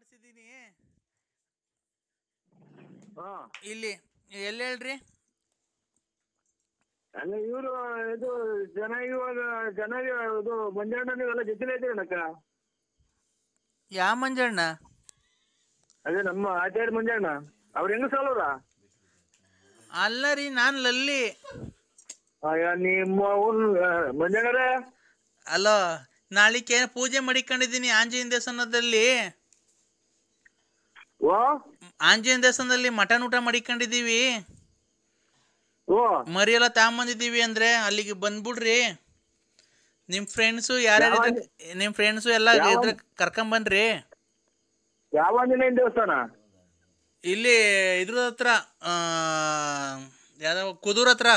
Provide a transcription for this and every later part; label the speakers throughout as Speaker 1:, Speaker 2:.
Speaker 1: ಕಳ್ಸಿದ್ದೀನಿ
Speaker 2: ಹಾ
Speaker 1: ಇಲ್ಲಿ ಎಲ್ಲಿ ಹೇಳ್ರಿ
Speaker 2: ಅಲ್ಲ ಇವರು ಇದು ಜನ ಇವಾಗ ಜನ ಇದು ಮಂಜಣ್ಣ ನೀವೆಲ್ಲ ಜೊತೆಲೇ ಇದ್ದೀರಣ್ಣಕ್ಕ
Speaker 1: ಯಾವ ಮಂಜಣ್ಣ
Speaker 2: ಅದೇ ನಮ್ಮ ಆಚಾರ್ಯ ಮಂಜಣ್ಣ ಅವ್ರು ಹೆಂಗ ಸಾಲವ್ರ
Speaker 1: ಅಲ್ಲ ರೀ ನಾನು ಲಲ್ಲಿ
Speaker 2: ಅಯ್ಯ ನಿಮ್ಮ ಅವ್ನ್ ಮಂಜಣ್ಣರೇ
Speaker 1: ಅಲೋ ನಾಳಿಕೆ ಪೂಜೆ ಮಾಡಿಕೊಂಡಿದ್ದೀನಿ ಆಂಜನೇಯ ದೇವಸ್ಥಾನದಲ್ಲಿ
Speaker 2: ಓ
Speaker 1: ಆಂಜನೇಯ ದೇವಸ್ಥಾನದಲ್ಲಿ ಮಟನ್ ಊಟ ಮಾಡಿಕೊಂಡಿದ್ದೀವಿ
Speaker 2: ಓ
Speaker 1: ಮರಿ ಎಲ್ಲ ತಗೊಂಬಂದಿದ್ದೀವಿ ಅಂದ್ರೆ ಅಲ್ಲಿಗೆ ಬಂದ್ಬಿಡ್ರಿ ನಿಮ್ಮ ಫ್ರೆಂಡ್ಸು ಯಾರ್ಯಾರು ಇದ್ರೆ ನಿಮ್ಮ ಫ್ರೆಂಡ್ಸು ಎಲ್ಲ ಇದ್ರೆ ಕರ್ಕೊಂಬನ್ರಿ
Speaker 2: ಯಾವ ಆಂಜನೇಯನ ದೇವಸ್ಥಾನ
Speaker 1: ಇಲ್ಲಿ ಇದ್ರ ಹತ್ರ ಆ, ಯಾವ್ದೋ ಕುದೂರ್ ಹತ್ರ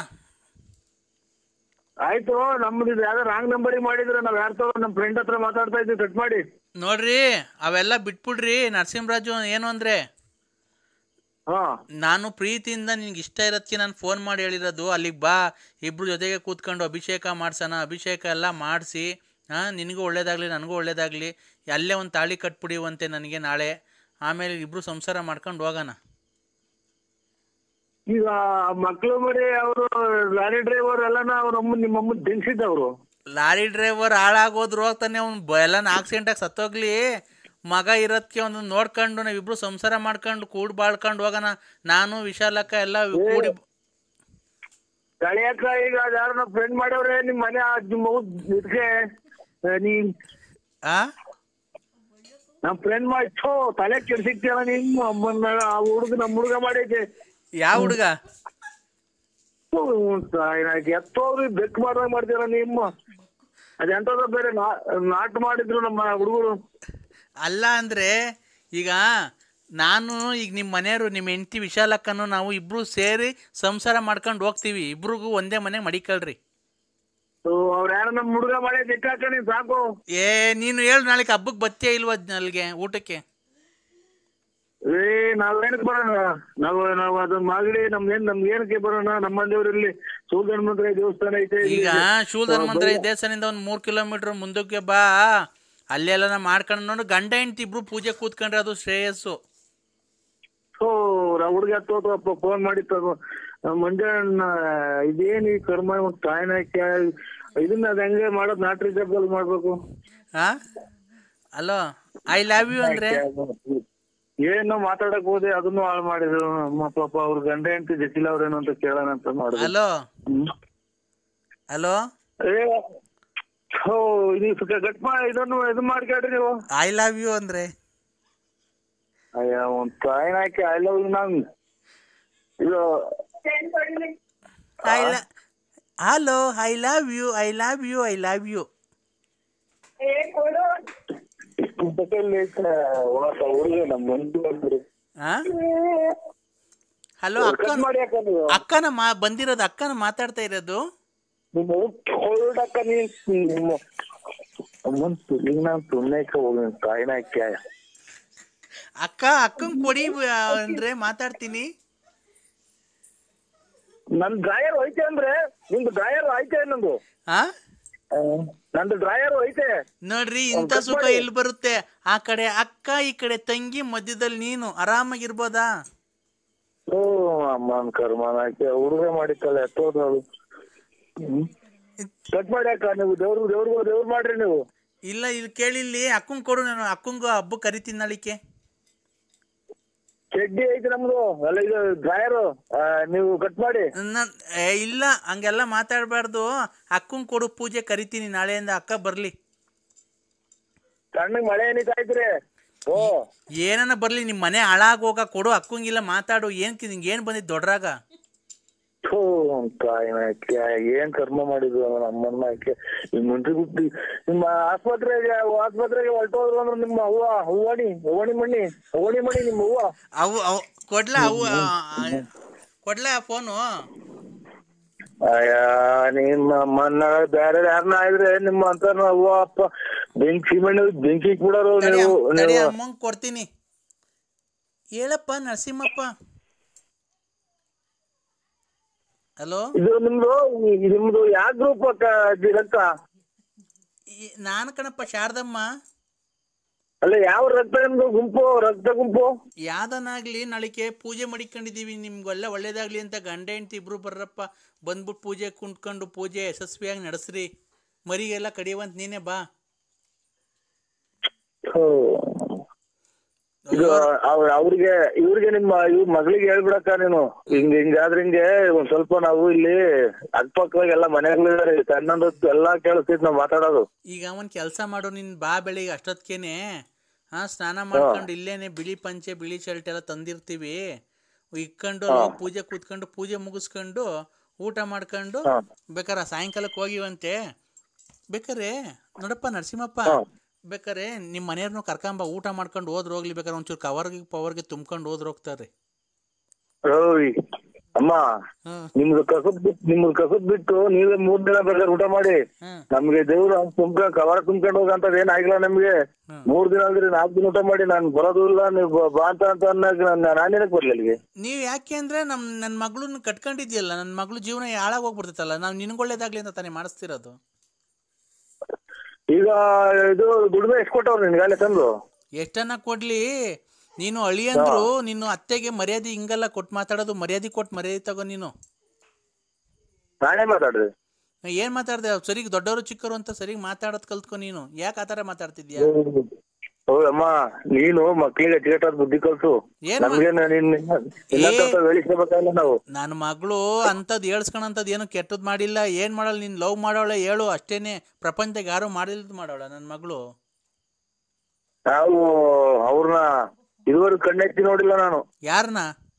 Speaker 2: ಆಯ್ತು ನಮ್ದು ಇದು ಯಾವ್ದೋ ರಾಂಗ್ ನಂಬರಿಗೆ ಮಾಡಿದ್ರೆ ನಾವ್ ಯಾರ ತಗೋ ನಮ್ಮ ಫ್ರೆಂಡ್ ಹತ್ರ ಮಾತಾಡ್ತಾ ಇದ್ವಿ ಕಟ್ ಮಾಡಿ
Speaker 1: ನೋಡ್ರಿ ಅವೆಲ್ಲ ಬಿಟ್ಬಿಡ್ರಿ ನರಸಿಂಹರಾಜು ಏನು ಅಂದ್ರೆ
Speaker 2: ಹಾ
Speaker 1: ನಾನು ಪ್ರೀತಿಯಿಂದ ನಿನ್ಗೆ ಇಷ್ಟ ಇರೋದಕ್ಕೆ ನಾನು ಫೋನ್ ಮಾಡಿ ಹೇಳಿರೋದು ಅಲ್ಲಿಗೆ ಬಾ ಇಬ್ರು ಜೊತೆಗೆ ಕೂತ್ಕೊಂಡು ಅಭಿಷೇಕ ಮಾಡ್ಸೋಣ ಅಭಿಷೇಕ ಎಲ್ಲ ಮಾಡಿಸಿ ಹಾಂ ನಿನಗೂ ಒಳ್ಳೇದಾಗಲಿ ನನಗೂ ಒಳ್ಳೇದಾಗಲಿ ಅಲ್ಲೇ ಒಂದು ತಾಳಿ ಕಟ್ಬಿಡಿವಂತೆ ನನಗೆ ನಾಳೆ ಆಮೇಲೆ ಇಬ್ರು ಸಂಸಾರ ಮಾಡ್ಕೊಂಡು ಹೋಗೋಣ
Speaker 2: ಈಗ ಮಕ್ಳು ಮರಿ ಅವರು ಲಾರಿ ಡ್ರೈವರ್ ಎಲ್ಲನ ಅವ್ರ ಅಮ್ಮ ನಿಮ್ಮ ಅಮ್ಮ ದಿಂಗ್ಸಿದ್ದವ್ರು
Speaker 1: ಲಾರಿ ಡ್ರೈವರ್ ಹಾಳಾಗೋದ್ರು ತಾನೆ ಅವ್ನು ಎಲ್ಲ ಆಕ್ಸಿಡೆಂಟಾಗಿ ಸತ್ತೋಗ್ಲಿ ಮಗ ಇರೋದಕ್ಕೆ ಒಂದು ನೋಡ್ಕೊಂಡು ನಾವಿಬ್ರು ಸಂಸಾರ ಮಾಡ್ಕೊಂಡು ಕೂಡ್ ಬಾಳ್ಕೊಂಡು ಹೋಗೋಣ ನಾನು ವಿಶಾಲಕ್ಕ ಎಲ್ಲ ಕೂಡಿ
Speaker 2: ಕಳಿಯಕ್ಕ ಈಗ ಯಾರು ನಮ್ಮ ಫ್ರೆಂಡ್ ಮಾಡವ್ರೆ ನಿಮ್ ಮನೆ ಆ ನಿಮ್ಮ ಅವ್ವ ಇದಕ್ಕೆ ಆ, ನೀ
Speaker 1: ಆ
Speaker 2: ನಮ್ ಫ್ರೆಂಡ್ ಮಾಡಿ ಥೋ ತಲೆ ಕೆಡ್ಸಿಕ್ತಿಯಲ್ಲ ನಿಮ್ಮ ಅಮ್ಮನ ಆ ಹುಡುಗ ನಮ್ಮ ಹುಡುಗ ಮಾಡೈತೆ
Speaker 1: ಯಾವ ಹುಡುಗ
Speaker 2: ಎತ್ತೋರು ಬೆಕ್ ಮಾಡ್ದಂಗ್ ಮಾಡ್ತೀರ ನಿಮ್ಮ ಅದೆಂತದ ಬೇರೆ ನಾ- ನಾಟ್ ಮಾಡಿದ್ರು ನಮ್ಮ ಹುಡುಗರು
Speaker 1: ಅಲ್ಲ ಅಂದ್ರೆ ಈಗ ನಾನು ಈಗ ನಿಮ್ಮ ಮನೆಯವರು ನಿಮ್ಮ ಹೆಂಡತಿ ವಿಶಾಲಕ್ಕನು ನಾವು ಇಬ್ರು ಸೇರಿ ಸಂಸಾರ ಮಾಡ್ಕೊಂಡು ಹೋಗ್ತೀವಿ ಇಬ್ರಿಗೂ ಒಂದೇ ಮನೆ ಮಡಿಕಳ್ರಿ
Speaker 2: ಅವ್ರ ಯಾರ ನಮ್ಮ ಹುಡುಗ ಮಾಡೈತೆ ಇಟ್ಟಾಕಣಿ ಸಾಕು
Speaker 1: ಏ ನೀನು ಹೇಳು ನಾಳೆ ಹಬ್ಬಕ್ಕೆ ಬತ್ತೇ ಇಲ್ವ ಅಲ್ಲಿಗೆ ಊಟಕ್ಕೆ
Speaker 2: ಏ ನಾವೇನಕ್ಕೆ ಬರೋಣ ನಾವು ನಾವು ಅದನ್ನ ಮಾಗಡಿ ನಮ್ಗೇನ್ ನಮ್ಗೇನಕ್ಕೆ ಬರೋಣ ನಮ್ಮ ದೇವ್ರಲ್ಲಿ ಸೂರ್ಯ ಮಂತ್ರ ದೇವಸ್ಥಾನ ಐತೆ ಇಲ್ಲಿ.
Speaker 1: ಈಗ ಶೂಧನ್ ಮಂತ್ರ ದೇವಸ್ಥಾನದಿಂದ ಒಂದು ಮೂರು ಕಿಲೋಮೀಟರ್ ಮುಂದಕ್ಕೆ ಬಾ ಅಲ್ಲೆಲ್ಲ ಮಾಡ್ಕೊಂಡು ನೋಡು ಗಂಡ ಹೆಂಡತಿ ಇಬ್ರು ಪೂಜೆ ಕೂತ್ಕೊಂಡ್ರೆ ಅದು ಶ್ರೇಯಸ್ಸು
Speaker 2: ಓ ಹುಡುಗ ತೋತಪ್ಪ ಫೋನ್ ಮಾಡಿ ತಗೋ ಮಂಜಣ್ಣ ಇದೇನ್ ಈ ಕರ್ಮ ತಾಯಿನ ಇದನ್ನ ಅದ್ ಹೆಂಗೆ ಮಾಡೋದ್ ನಾಟ್ರಿ ಜಬ್ಬಲ್ ಮಾಡ್ಬೇಕು
Speaker 1: ಹಾ ಅಲೋ ಐ ಲವ್ ಯು ಅಂದ್ರೆ
Speaker 2: ಏನೋ ಮಾತಾಡಕ್ ಹೋದೆ ಅದನ್ನು ಹಾಳು ಮಾಡಿದ್ರು ಅಮ್ಮ ಪಾಪ ಅವ್ರ ಗಂಡ ಹೆಂಡತಿ ಜಟಿಲ ಅವ್ರೇನು ಅಂತ ಕೇಳೋಣ ಅಂತ ಮಾಡಿದ್ರು
Speaker 1: ಹಲೋ
Speaker 2: ಹ್ಮ್.
Speaker 1: ಹಲೋ
Speaker 2: ಏ ಹೋ ಇದು ಗಟ್ ಮಾ ಇದನ್ನು ಇದು ಮಾಡ್ಕೊಳ್ರಿ ನೀವು
Speaker 1: ಐ ಲವ್ ಯು ಅಂದ್ರೆ
Speaker 2: ಅಯ್ಯ ಒಂದ್ ತಾಯಿನ ಹಾಕಿ ಐ ಲವ್ ನಂಗ್ ಇದು
Speaker 1: ಐ ಲ hello I love you I love you I love you
Speaker 2: ಹುಡುಗ ನಮ್ಮ ಮುಂದೆ ಬಂದ್ರಿ
Speaker 1: ಹಾ ಹಲೋ
Speaker 2: ಕಟ್
Speaker 1: ಅಕ್ಕನ
Speaker 2: ಮಾಡಿ ಅಕ್ಕ ನೀವು
Speaker 1: ಅಕ್ಕನ ಮಾ ಬಂದಿರೋದು ಅಕ್ಕನ ಮಾತಾಡ್ತಾ ಇರೋದು
Speaker 2: ನಿಮ್ಮ ಹೊರಡಕ್ಕ ನೀನ್ ನಿಮ್ಮ ಅಮ್ಮನ್ ತುಳಿಗ್ ನಾನ್ ತುಣ್ಣಕ್ಕೆ ಹೋಗಿ ತಾಯಿನ ಹಾಕಿ
Speaker 1: ಅಕ್ಕ ಅಕ್ಕಂಗ್ ಕೊಡಿ ಆ, ಅಂದ್ರೆ ಮಾತಾಡ್ತೀನಿ
Speaker 2: ನನ್ ಡ್ರಾಯರ್ ಐತೆ ಅಂದ್ರೆ ನಿಮ್ದು ಡ್ರಾಯರ್ ಐತೆ ನಂದು
Speaker 1: ಹಾ
Speaker 2: ನಂದು ಡ್ರಾಯರ್ ಐತೆ
Speaker 1: ನೋಡ್ರಿ ಇಂಥ ಸುಖ ಎಲ್ಲಿ ಬರುತ್ತೆ ಆ ಕಡೆ ಅಕ್ಕ ಈ ಕಡೆ ತಂಗಿ ಮಧ್ಯದಲ್ಲಿ ನೀನು ಆರಾಮಾಗಿರ್ಬೋದಾ
Speaker 2: ಓ ಅಮ್ಮನ್ ಕರ್ಮನ ಹಾಕಿ ಹುಡುಗ ಮಾಡಿತ್ತಲ್ಲ ಎತ್ತೋದು ಅದು ಕಟ್ ಮಾಡಿ ಅಕ್ಕ ನೀವು ದೇವ್ರು ದೇವ್ರು ದೇವ್ರು ಮಾಡ್ರಿ ನೀವು
Speaker 1: ಇಲ್ಲ ಇಲ್ಲಿ ಕೇಳಿಲ್ಲಿ ಅಕ್ಕಂಗ್ ಕೊಡು ನಾನು ಅಕ್ಕಂಗೂ ಹಬ್ಬ ಕರಿತೀನಿ ನಾಳಿಕೆ
Speaker 2: ಚಡ್ಡಿ ಐತೆ ನಮ್ದು ಅಲ್ಲ ಇದು ಡ್ರಾಯರ್ ನೀವು ಕಟ್ ಮಾಡಿ
Speaker 1: ನನ್ ಏ, ಇಲ್ಲ ಹಂಗೆಲ್ಲ ಮಾತಾಡಬಾರ್ದು ಅಕ್ಕಂಗ್ ಕೊಡು ಪೂಜೆ ಕರಿತೀನಿ ನಾಳೆಯಿಂದ ಅಕ್ಕ ಬರ್ಲಿ
Speaker 2: ಸಣ್ಣಗ್ ಮಳೆ ಏನಿತಾ ಐತ್ರಿ ಓ
Speaker 1: ಏನನ ಬರ್ಲಿ ನಿಮ್ಮ ಮನೆ ಹಾಳಾಗೋಗ ಕೊಡು ಅಕ್ಕಂಗಿಲ್ಲ ಮಾತಾಡು ಏನ್ ನಿಂಗೆ ಏನ್ ಬಂದಿದ್ ದೊಡ್ಡರಾಗ
Speaker 2: ಥೂ ತಾಯಿನ ಹಾಕಿ ಏನ್ ಕರ್ಮ ಮಾಡಿದ್ವು ಅವನ ಅಮ್ಮನ್ನ ಹಾಕಿ ನಿಮ್ ಮುಂಚೆ ಬಿಟ್ಟು ನಿಮ್ಮ ಆಸ್ಪತ್ರೆಗೆ ಆಸ್ಪತ್ರೆಗೆ ಹೊರಟೋದ್ರು ಅಂದ್ರೆ ನಿಮ್ಮ ಅವ್ವ ಹೂವಣಿ ಹೂವಣಿ ಮಣ್ಣಿ ಹೂವಣಿ ಮಣಿ ನಿಮ್ಮ ಹೂವ
Speaker 1: ಅವು ಅವು ಕೊಡ್ಲಾ ಅವು ಆ, ಆ, ಕೊಡ್ಲಾ ಫೋನು
Speaker 2: ಅಯ್ಯ ನಿಮ್ಮ ಅಮ್ಮನ್ನ ಬೇರೆ ಯಾರನ್ನ ಆದ್ರೆ ನಿಮ್ಮ ಅಂತ ಅವ್ವ ಅಪ್ಪ ಬೆಂಕಿ ಮಣ್ಣು ಬೆಂಕಿ ಬಿಡೋರು
Speaker 1: ತಡಿ
Speaker 2: ನೀವು
Speaker 1: ಅಮ್ಮ- ತಡಿ
Speaker 2: ನೀವು
Speaker 1: ಅಮ್ಮಂಗ್ ಕೊಡ್ತೀನಿ ಹೇಳಪ್ಪ ನರಸಿಂಹಪ್ಪ ಹಲೋ
Speaker 2: ಇದು ನಿಮ್ದು ಈ- ನಿಮ್ದು ಯಾವ ಗ್ರೂಪ್ ಅಕ್ಕ ರಕ್ತ
Speaker 1: ನಾನು ಕಣಪ್ಪ ಶಾರದಮ್ಮ
Speaker 2: ಅಲ್ಲ ಯಾವ ರಕ್ತ ನಿಮ್ದು ಗುಂಪು ರಕ್ತ ಗುಂಪು
Speaker 1: ಯಾವ್ದನಾಗ್ಲಿ ನಾಳಿಕೆ ಪೂಜೆ ಮಾಡಿಕೊಂಡಿದೀವಿ ನಿಮ್ಗೆಲ್ಲ ಒಳ್ಳೇದಾಗ್ಲಿ ಅಂತ ಗಂಡ ಹೆಂಡ್ತಿ ಇಬ್ರು ಬರ್ರಪ್ಪ ಬಂದ್ಬಿಟ್ಟು ಪೂಜೆ ಕುಂತ್ಕೊಂಡು ಪೂಜೆ ಯಶಸ್ವಿಯಾಗಿ ನಡೆಸ್ರಿ ಮರಿಗೆಲ್ಲ ಕಡಿಯುವಂತ ನೀನೇ ಬಾ
Speaker 2: ಹೋ. ಈಗ ಅವ್ರ ಅವ್ರಿಗೆ ಇವ್ರಿಗೆ ನಿಮ್ಮ ಇವ್ ಮಗಳಿಗೆ ಹೇಳ್ಬಿಡಕ್ಕ ನೀನು ಹಿಂಗ್ ಹಿಂಗಾದ್ರೆ ಹಿಂಗೆ ಒಂದ್ ಸ್ವಲ್ಪ ನಾವು ಇಲ್ಲಿ ಅಕ್ಕಪಕ್ಕದಾಗ ಎಲ್ಲ ಮನೆಗಳಿದಾರೆ ಸಣ್ಣದೊತ್ತು ಎಲ್ಲಾ ಕೇಳಿಸ್ತೈತಿ ನಾವ್ ಮಾತಾಡೋದು
Speaker 1: ಈಗ ಅವನ್ ಕೆಲಸ ಮಾಡು ನಿನ್ ಬಾ ಬೆಳಿಗ್ಗೆ ಅಷ್ಟೊತ್ಕೇನೆ ಹಾ ಸ್ನಾನ ಮಾಡ್ಕೊಂಡು ಇಲ್ಲೇನೆ ಬಿಳಿ ಪಂಚೆ ಬಿಳಿ ಶರ್ಟ್ ಎಲ್ಲ ತಂದಿರ್ತೀವಿ ಇಕ್ಕೊಂಡು ಅಲ್ಲಿ ಹೋಗ್ ಪೂಜೆ ಕೂತ್ಕೊಂಡು ಪೂಜೆ ಮುಗಿಸ್ಕೊಂಡು ಊಟ ಮಾಡ್ಕೊಂಡು
Speaker 2: ಹಾ.
Speaker 1: ಬೇಕಾರೆ ಸಾಯಂಕಾಲಕ್ಕೆ ಹೋಗಿವಂತೆ ಬೇಕಾರೆ ನೋಡಪ್ಪ ನರಸಿಂಹಪ್ಪ
Speaker 2: ಹಾ.
Speaker 1: ಬೇಕಾರೆ ನಿಮ್ಮ ಮನೆಯವ್ರನ್ನ ಕರ್ಕೊಂಬ ಊಟ ಮಾಡ್ಕೊಂಡು ಹೋದ್ರು ಹೋಗ್ಲಿ ಬೇಕಾರೆ ಒಂಚೂರು ಕವರ್ಗೆ ಪವರ್ಗೆ ತುಂಬ್ಕೊಂಡು ಹೋದ್ರು ಹೋಗ್ತಾರೆ
Speaker 2: ಓಯ್ ಅಮ್ಮ
Speaker 1: ಹ್ಮ್
Speaker 2: ನಿಮ್ದು ಕಸಬ್ ಬಿಟ್ಟು ನಿಮ್ದು ಕಸಬ್ ಬಿಟ್ಟು ನೀವೇ ಮೂರ್ ದಿನ ಬೇಕಾದ್ರೆ ಊಟ ಮಾಡಿ
Speaker 1: ಹ್ಮ್
Speaker 2: ನಮ್ಗೆ ದೇವ್ರು ತುಂಬ್ಕ ಕವರ ತುಂಬ್ಕೊಂಡು ಹೋಗಂತದ್ ಏನ್ ಆಗಿಲ್ಲ ನಮ್ಗೆ
Speaker 1: ಹ್ಮ್.
Speaker 2: ಮೂರ್ ದಿನ ಅಂದ್ರೆ ನಾಲ್ಕು ದಿನ ಊಟ ಮಾಡಿ ನಾನ್ ಬರೋದು ಇಲ್ಲ ನೀವು ಬ- ಬಾ ಅಂತ ಅಂತ ಅನ್ನಕ್ ನಾನ್ ನಾನೇನಕ್ ಬರ್ಲಿ ಅಲ್ಲಿಗೆ
Speaker 1: ನೀವು ಯಾಕೆ ಅಂದ್ರೆ ನಮ್ ನನ್ನ ಮಗಳನ್ನ ಕಟ್ಕೊಂಡಿದ್ಯಲ್ಲ ನನ್ನ ಮಗಳು ಜೀವನ ಹಾಳಾಗಿ ಹೋಗ್ಬಿಡ್ತೈತಲ್ಲ ನಾವು ನಿನ್ಗೊಳ್ಳೇದಾಗ್ಲಿ ಅಂತ ತಾನೇ ಮಾಡಿಸ್ತಿರೋದು
Speaker 2: ಈಗ ಇದು ದುಡಿಮೆ ಎಷ್ಟ್ ಕೊಟ್ಟವ್ರು ನಿನ್ಗಾಲೆ ತಂದು
Speaker 1: ಎಷ್ಟನ್ನ ಕೊಡ್ಲಿ ನೀನು ಅಳಿಯಂದ್ರು ನೀನು ಅತ್ತೆಗೆ ಮರ್ಯಾದೆ ಹಿಂಗೆಲ್ಲ ಕೊಟ್ಟು ಮಾತಾಡೋದು ಮರ್ಯಾದೆ ಕೊಟ್ಟು ಮರ್ಯಾದೆ ತಗೋ ನೀನು
Speaker 2: ನಾನೇ ಮಾತಾಡ್ರಿ
Speaker 1: ಏನ್ ಮಾತಾಡ್ದೆ ಸರಿಗೆ ದೊಡ್ಡವರು ಚಿಕ್ಕವರು ಅಂತ ಸರಿಗೆ ಮಾತಾಡೋದ್ ಕಲ್ತ್ಕೊ ನೀನು ಯಾಕೆ ಆ ಥರ ಮಾತಾಡ್ತಿದ್ಯಾ
Speaker 2: ಓ ಅಮ್ಮ ನೀನು ಮಕ್ಳಿಗೆ ಅಚ್ಚುಕಟ್ಟಾದ ಬುದ್ಧಿ ಕಲ್ಸು
Speaker 1: ಏನ್
Speaker 2: ನಮ್ಗೆ ಹೇಳಿಸ್ಕೋಬೇಕಲ್ಲ ನಾವು
Speaker 1: ನನ್ನ ಮಗಳು ಅಂಥದ್ದು ಹೇಳ್ಸ್ಕೊಳಂಥದ್ದು ಏನು ಕೆಟ್ಟದ್ದು ಮಾಡಿಲ್ಲ ಏನು ಮಾಡಲ್ಲ ನೀನು ಲವ್ ಮಾಡೋಳೆ ಹೇಳು ಅಷ್ಟೇನೆ ಪ್ರಪಂಚದಾಗ ಯಾರು ಮಾಡಿಲ್ದು ಮಾಡೋಳ ನನ್ನ ಮಗಳು
Speaker 2: ನಾವು ಅವ್ರನ್ನ ಇದುವರೆಗೂ ಕಣ್ಣೆತ್ತಿ ನೋಡಿಲ್ಲ ನಾನು
Speaker 1: ಯಾರನ್ನ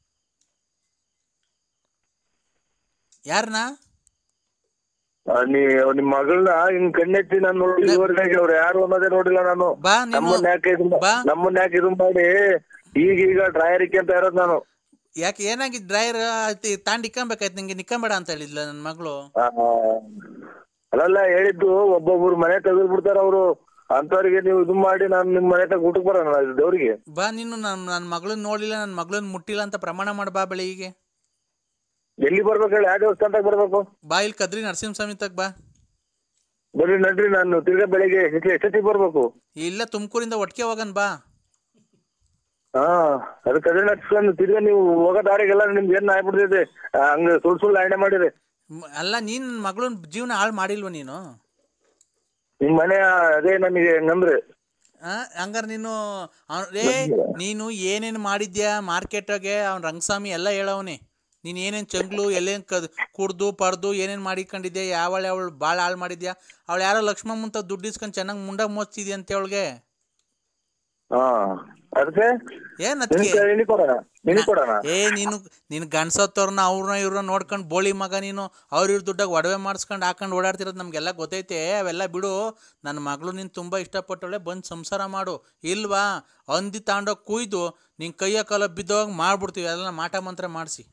Speaker 1: ಯಾರನ್ನ
Speaker 2: ಆ, ನೀ ನಿಮ್ ಮಗಳನ್ನ ಹಿಂಗ್ ಕಣ್ಣೆತ್ತಿ ನಾನು ನೋಡಿ ಇದುವರೆಗೆ ಅವ್ರು ಯಾರು ಅನ್ನೋದೇ ನೋಡಿಲ್ಲ ನಾನು
Speaker 1: ಬಾ ನೀನು
Speaker 2: ನಮ್ಮನ್ನ ಯಾಕೆ ಇದು ಮಾ-
Speaker 1: ಬಾ.
Speaker 2: ನಮ್ಮನ್ನ ಯಾಕೆ ಇದು ಮಾಡಿ ಈಗೀಗ ಡ್ರಾಯರಿಕೆ ಅಂತ ಇರೋದು ನಾನು
Speaker 1: ಯಾಕೆ ಏನಾಗಿದ್ದು ಡ್ರೈವರ್ ತಾಂಡ್ ಇಕ್ಕೊಂಬೇಕಾಯ್ತು ನಿಂಗೆ ನಿಕ್ಕಂಬೇಡ ಅಂತ ಹೇಳಿದ್ಲ ನನ್ನ ಮಗಳು
Speaker 2: ಆ, ಅಲ್ಲಲ್ಲ ಹೇಳಿದ್ದು ಒಬ್ಬೊಬ್ರು ಮನೆ ತೆಗೆದು ಬಿಡ್ತಾರ ಅವರು ಅಂತವ್ರಿಗೆ ನೀವು ಇದು ಮಾಡಿ ನಾನು ನಿಮ್ ಮನೆ ತಗ ಊಟಕ್ಕೆ ಬರೋಣ ದೇವ್ರಿಗೆ
Speaker 1: ಬಾ ನೀನು ನನ್ನ ನನ್ನ ಮಗಳನ್ನ ನೋಡಿಲ್ಲ ನನ್ನ ಮಗಳನ್ನ ಮುಟ್ಟಿಲ್ಲ ಅಂತ ಪ್ರಮಾಣ ಮಾಡಿ ಬಾ ಬೆಳಿಗ್ಗೆ
Speaker 2: ಎಲ್ಲಿ ಬರ್ಬೇಕು ಹೇಳಿ ಯಾವ ದೇವಸ್ಥಾನದಾಗ ಬರ್ಬೇಕು
Speaker 1: ಬಾ ಇಲ್ಲಿ ಕದ್ರಿ ನರಸಿಂಹಸ್ವಾಮಿ ತಗ ಬಾ
Speaker 2: ಬರ್ರಿ ನಡ್ರಿ ನಾನು ತಿರ್ಗಾ ಬೆಳಿಗ್ಗೆ ಎಷ್ಟು ಎಷ್ಟೊತ್ತಿಗೆ ಬರ್ಬೇಕು
Speaker 1: ಇಲ್ಲ ತುಮಕೂರಿಂದ ಒಟ್ಟಿಗೆ ಹೋಗನ್ ಬಾ
Speaker 2: ಹಾ ಅದಕ್ಕೆ ಅದೇ ನಡ್ಸ್ಕೊಂಡು ತಿರ್ಗಾ ನೀವು ಹೋಗೋ ದಾರಿಗೆಲ್ಲ ನಿಮ್ಗೆ ಏನ್ ಆಗ್ಬಿಡ್ತೈತೆ ಆ, ಹಂಗ ಸುಳ್ ಸುಳ್ಳು ಆಯ್ನೆ ಮಾಡಿರಿ
Speaker 1: ಮ್- ಅಲ್ಲ ನೀನು ನನ್ನ ಮಗಳನ್ನ ಜೀವನ ಹಾಳು ಮಾಡಿಲ್ವ ನೀನು
Speaker 2: ನಿಮ್ ಮನೆ ಅದೇ ನನಗೆ ಹಂಗಂದ್ರೆ
Speaker 1: ಆ, ಹಂಗಾರೆ ನೀನು ಅವ್ನ್ ರೇ ನೀನು ಏನೇನು ಮಾಡಿದ್ಯಾ ಮಾರ್ಕೆಟಾಗೆ ಅವ್ನ ರಂಗಸ್ವಾಮಿ ಎಲ್ಲ ಹೇಳವನೆ ನೀನು ಏನೇನು ಚಂಗ್ಲು ಎಲ್ಲೇನು ಕದ್ ಕುಡ್ದು ಪಡ್ದು ಏನೇನು ಮಾಡಿಕೊಂಡಿದ್ಯಾ ಯಾವಳು ಅವಳು ಭಾಳ ಹಾಳು ಮಾಡಿದ್ಯಾ ಅವಳು ಯಾರೋ ಲಕ್ಷ್ಮಮ್ಮಂತ ದುಡ್ಡು ಇಸ್ಕೊಂಡು ಚೆನ್ನಾಗಿ ಮುಂಡಾಗ ಮೋಚ್ತಿದ್ಯಾ ಅಂತ ಅವಳಿಗೆ
Speaker 2: ಹಾ ಅದಕ್ಕೆ
Speaker 1: ಏನ್
Speaker 2: ನಿನ್
Speaker 1: ಅದಕ್ಕೆ
Speaker 2: ನಿನಗೆ ಕೊಡೋಣ ನಿನಗೆ ಕೊಡೋಣ
Speaker 1: ಏ ನೀನು ನೀನು ಗಂಡ್ಸತ್ತವ್ರನ್ನ ಅವ್ರನ್ನ ಇವ್ರನ್ನ ನೋಡ್ಕೊಂಡು ಬೋಳಿ ಮಗ ನೀನು ಅವ್ರ ಇವ್ರ ದುಡ್ಡಾಗ ಒಡವೆ ಮಾಡಿಸ್ಕೊಂಡು ಹಾಕೊಂಡು ಓಡಾಡ್ತಿರೋದು ನಮಗೆಲ್ಲ ಗೊತ್ತೈತೆ ಅವೆಲ್ಲ ಬಿಡು ನನ್ನ ಮಗಳು ನೀನು ತುಂಬ ಇಷ್ಟಪಟ್ಟವಳೆ ಬಂದು ಸಂಸಾರ ಮಾಡು ಇಲ್ವಾ ಅಂದಿ ತಗೊಂಡೋಗಿ ಕುಯ್ದು ನಿನ್ನ ಕೈಯ ಕಾಲ ಬಿದ್ದೋಗ ಮಾಡ್ಬಿಡ್ತೀವಿ ಎಲ್ಲ ಮಾಟ ಮಂತ್ರ ಮಾಡಿಸಿ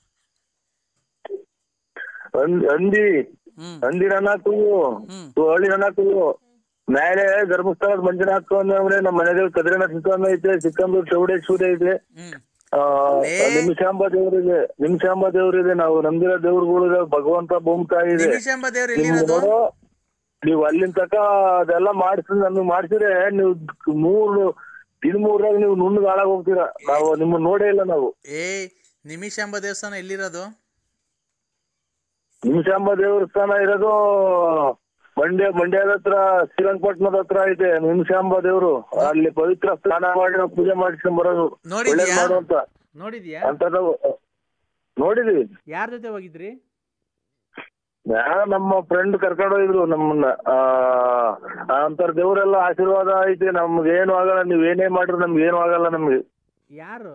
Speaker 2: ಅಂದ್- ಅಂದಿ
Speaker 1: ಹ್ಞೂ
Speaker 2: ಅಂದಿ ನನ್ನ ಹಾಕುವು
Speaker 1: ಹ್ಮ್.
Speaker 2: ಹಳ್ಳಿ ನನ್ನ ಹಾಕುವು ಮೇಲೆ ಧರ್ಮಸ್ಥಳದ ಮಂಜುನಾಥ ಅಂದ್ರೆ ನಮ್ಮ ಮನೆ ದೇವ್ರ ಕದ್ರಿನ ಸಿಕ್ಕಂದ ಐತೆ ಸಿಕ್ಕಂದೂರು ಚೌಡೇಶ್ವರಿ ಐತೆ
Speaker 1: ಹ್ಞೂ
Speaker 2: ಆ,
Speaker 1: ಲೇ.
Speaker 2: ನಿಮಿಷಾಂಬ ದೇವ್ರಿದೆ ನಿಮಿಷಾಂಬ ದೇವ್ರಿದೆ ನಾವು ನಂಬಿರೋ ದೇವ್ರುಗಳು ಭಗವಂತ ಭೂಮಿತಾಯಿ ಇದೆ
Speaker 1: ನಿಮಿಷಾಂಬ ದೇವ್ರು
Speaker 2: ನಿಮ್ಗೆ
Speaker 1: ಎಲ್ಲಿರೋದು
Speaker 2: ನೋಡು ನೀವು ಅಲ್ಲಿನ ತಕ ಅದೆಲ್ಲ ಮಾಡಿಸಿ ನಮ್ಗೆ ಮಾಡಿಸಿದ್ರೆ ನೀವು ಮೂರು ದಿನ ಮೂರಾಗ ನೀವು ನುಣ್ಣಗೆ ಹಾಳಾಗ್ ಹೋಗ್ತೀರಾ ನಾವು ನಿಮ್ಮನ್ನ ನೋಡೇ ಇಲ್ಲ ನಾವು
Speaker 1: ಏ ನಿಮಿಷಾಂಬ ದೇವಸ್ಥಾನ ಎಲ್ಲಿರೋದು
Speaker 2: ನಿಮಿಷಾಂಬ ದೇವಸ್ಥಾನ ಇರೋದು ಮಂಡ್ಯ ಮಂಡ್ಯದ ಹತ್ರ ಶ್ರೀರಂಗಪಟ್ಟಣದ ಹತ್ರ ಐತೆ ನಿಮಿಷಾಂಬ ದೇವ್ರು ಅಲ್ಲಿ ಪವಿತ್ರ ಸ್ನಾನ ಮಾಡಿ ನಾವು ಪೂಜೆ ಮಾಡಿಸ್ಕೊಂಡ್ ಬರೋದು
Speaker 1: ನೋಡಿದ್ಯಾ?
Speaker 2: ಒಳ್ಳೇದ್ ಮಾಡು ಅಂತ
Speaker 1: ನೋಡಿದ್ಯಾ
Speaker 2: ಅಂತ ನಾವು ನೋಡಿದ್ವಿ
Speaker 1: ಯಾರ ಜೊತೆ ಹೋಗಿದ್ರಿ
Speaker 2: ಯಾರ ನಮ್ಮ ಫ್ರೆಂಡ್ ಕರ್ಕೊಂಡು ಹೋಗಿದ್ರು ನಮ್ಮನ್ನ ಆ ಅಂತರ ದೇವರೆಲ್ಲ ಆಶೀರ್ವಾದ ಐತೆ ನಮ್ಗೆ ಏನು ಆಗಲ್ಲ ನೀವ್ ಏನೇ ಮಾಡ್ರಿ ನಮ್ಗೆ ಏನು ಆಗಲ್ಲ ನಮ್ಗೆ
Speaker 1: ಯಾರು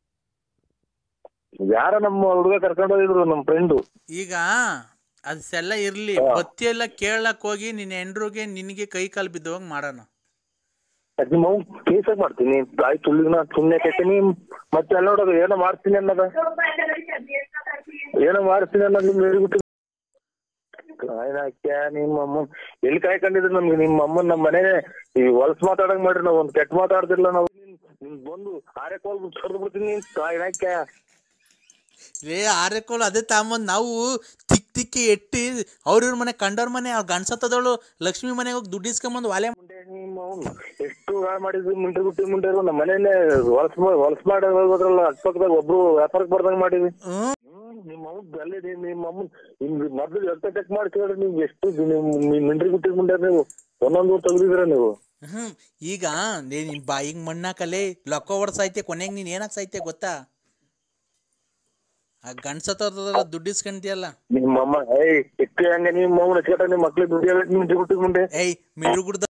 Speaker 2: ಯಾರ ನಮ್ಮ ಹುಡುಗ ಕರ್ಕೊಂಡು ಹೋಗಿದ್ರು ನಮ್ಮ ಫ್ರೆಂಡು
Speaker 1: ಈಗ ಅದೆಲ್ಲ ಇರ್ಲಿ ಬತ್ತಿ ಎಲ್ಲ ಕೇಳಕ್ ಹೋಗಿ ನಿನ್ನ ಹೆಂಡ್ರಿಗೆ ನಿನಗೆ ಕೈ ಕಾಲು ಬಿದ್ದೋಗ ಮಾಡೋಣ
Speaker 2: ಅದ್ ನಿಮ್ಮ ಕೇಸಕ್ ಮಾಡ್ತೀನಿ ತಾಯಿ ತುಳ್ಳಿನ ಸುಮ್ನೆ ಕೇಳ್ತೀನಿ ಮತ್ತೆ ಅಲ್ಲಿ ನೋಡೋದು ಏನೋ ಮಾಡ್ತೀನಿ ಅನ್ನೋದ ಏನೋ ಮಾಡ್ತೀನಿ ಅನ್ನೋದು ನಿಮ್ಗೆ ಹೇಳ್ಬಿಟ್ಟು ಕಾಯ್ನಾಕ್ಯ ನಿಮ್ಮ ಅಮ್ಮ ಎಲ್ಲಿ ಕಾಯ್ಕೊಂಡಿದ್ರು ನಮ್ಗೆ ನಿಮ್ಮ ಅಮ್ಮನ್ ನಮ್ಮ ಮನೆ ಈ ಹೊಲ್ಸ್ ಮಾತಾಡಂಗ್ ಮಾಡ್ರಿ ನಾವ್ ಒಂದ್ ಕೆಟ್ಟ ಮಾತಾಡ್ತಿರ್ಲ ನಾವು ನಿಮ್ ಬಂದು ಆರೆ ಕೋಲ್ ಕಡ್ದು ಬಿಡ್ತೀನಿ ಕಾಯ್ನಾಕ್ಯ
Speaker 1: ಲೇ ಆರೆಕೋಲ್ ಅದೇ ತಾಂಬಂದು ನಾವು ತಿಕ್ ತಿಕ್ಕಿ ಎಟ್ಟಿ ಅವ್ರ ಇವ್ರ ಮನೆ ಕಂಡವ್ರ ಮನೆ ಅವ್ರ ಗಂಡ್ಸತ್ತದವಳು ಲಕ್ಷ್ಮಿ ಮನೆಗೆ ಹೋಗಿ ದುಡ್ಡು ಇಸ್ಕೊಂಬಂದು ವಾಲೆ
Speaker 2: ಮುಂಡೆ ನಿಮ್ಮ ಅವ್ನು ಎಷ್ಟು ಹಾಳು ಮಾಡಿದ್ವಿ ಮುಂಡ್ರಿ ಗುಟ್ಟಿ ಮುಂಡೆ ನಮ್ಮ ಮನೆಯಲ್ಲೇ ಹೊಲಸ್ ಹೊಲಸ್ ಮಾಡಿ ಹೋಗೋದ್ರಲ್ಲ ಅಕ್ಕಪಕ್ಕದಾಗ ಒಬ್ರು ವ್ಯಾಪಾರಕ್ಕೆ ಬರ್ದಂಗ್ ಮಾಡಿದ್ವಿ
Speaker 1: ಹ್ಞೂ
Speaker 2: ಹ್ಮ್ ನಿಮ್ಮ ಅವ್ನ್ ಅಲ್ಲೇ ನಿಮ್ಮ ಅಮ್ಮನ್ ನಿಮ್ಗೆ ಮೊದ್ಲು ರಕ್ತ ಚೆಕ್ ಮಾಡಿ ಕೇಳ್ರಿ ನೀವು ಎಷ್ಟು ನಿಮ್ ಮಿಂಡ್ರಿ ಗುಟ್ಟಿ ಮುಂಡೆ ನೀವು ಒಂದೊಂದು ತೆಗ್ದಿದ್ರ ನೀವು
Speaker 1: ಹ್ಞೂ ಈಗ ನಿನ್ನ ಬಾಯಿಗೆ ಮಣ್ಣಾಕಲೆ ಲೊಕ್ಕ ಹೊಡ್ಸೈತೆ ಕೊನೆಗೆ ನೀನು ಏನಕ್ಕೆ ಸಾಯ್ತೆ ಗೊತ್ತಾ ಆ ಗಂಡ್ಸತ್ತವ್ರದಲ್ಲ ದುಡ್ಡು ಇಸ್ಕೊಂತೀಯಲ್ಲ
Speaker 2: ನಿಮ್ಮ ಅಮ್ಮ ಏಯ್ ಎಕ್ಕೆ ಹಂಗೆ ನಿಮ್ಮ ಅಮ್ಮನ ಹಚ್ಕಟ್ಟ ನಿಮ್ಮ ಮಕ್ಳಿಗೆ ದುಡಿಯೋಬೇಕು ಮಿಂಡ್ರಿ ಗುಟ್ಟಿ ಮುಂಡೆ
Speaker 1: ಏಯ್ ಮಿಡ್ರು ಗುಡ್ದ